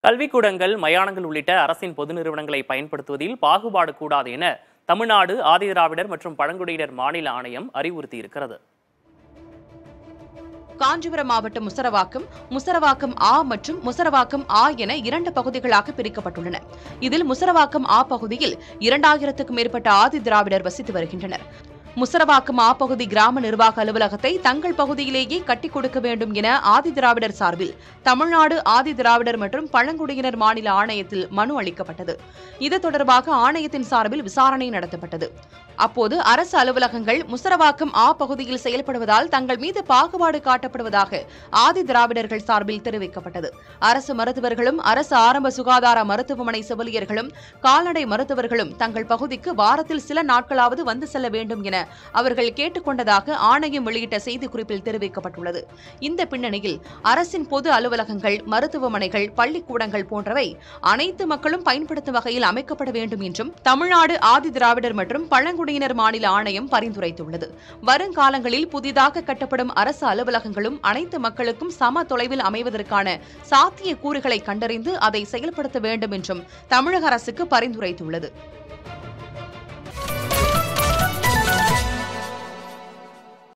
கல்விக்கூடங்கள் மயானங்கள் உள்ளிட்ட அரசின் பொது நிறுவனங்களை பயன்படுத்துவதில் பாகுபாடு கூடாது என தமிழ்நாடு ஆதிதிராவிடர் மற்றும் பழங்குடியினர் மாநில ஆணையம் அறிவுறுத்தியிருக்கிறது காஞ்சிபுரம் மாவட்டம் முசரவாக்கம் முசரவாக்கம் ஆ மற்றும் முசரவாக்கம் ஆ என இரண்டு பகுதிகளாக பிரிக்கப்பட்டுள்ளன இதில் முசரவாக்கம் ஆ பகுதியில் இரண்டாயிரத்துக்கும் மேற்பட்ட ஆதி திராவிடர் வசித்து வருகின்றனர் முசரவாக்கம் ஆ பகுதி கிராம நிர்வாக அலுவலகத்தை தங்கள் பகுதியிலேயே கட்டிக் கொடுக்க வேண்டும் என ஆதி திராவிடர் சார்பில் தமிழ்நாடு ஆதி திராவிடர் மற்றும் பழங்குடியினர் மாநில ஆணையத்தில் மனு அளிக்கப்பட்டது இது தொடர்பாக ஆணையத்தின் சார்பில் விசாரணை நடத்தப்பட்டது அப்போது அரசு அலுவலகங்கள் முசரவாக்கம் ஆ பகுதியில் செயல்படுவதால் தங்கள் மீது பாகுபாடு காட்டப்படுவதாக ஆதி திராவிடர்கள் சார்பில் தெரிவிக்கப்பட்டது அரசு மருத்துவர்களும் அரசு ஆரம்ப சுகாதார மருத்துவமனை செவிலியர்களும் கால்நடை மருத்துவர்களும் தங்கள் பகுதிக்கு வாரத்தில் சில நாட்களாவது வந்து செல்ல வேண்டும் என அவர்கள் கேட்டுக்கொண்டதாக ஆணையம் வெளியிட்ட செய்திக்குறிப்பில் தெரிவிக்கப்பட்டுள்ளது இந்த பின்னணியில் அரசின் பொது அலுவலகங்கள் மருத்துவமனைகள் பள்ளிக்கூடங்கள் போன்றவை அனைத்து மக்களும் பயன்படுத்தும் வகையில் அமைக்கப்பட வேண்டும் என்றும் தமிழ்நாடு ஆதி திராவிடர் மற்றும் பழங்குடியினர் மாநில ஆணையம் பரிந்துரைத்துள்ளது வருங்காலங்களில் புதிதாக கட்டப்படும் அரசு அலுவலகங்களும் அனைத்து மக்களுக்கும் சம தொலைவில் அமைவதற்கான சாத்திய கூறுகளை கண்டறிந்து அதை செயல்படுத்த வேண்டும் என்றும் தமிழக அரசுக்கு பரிந்துரைத்துள்ளது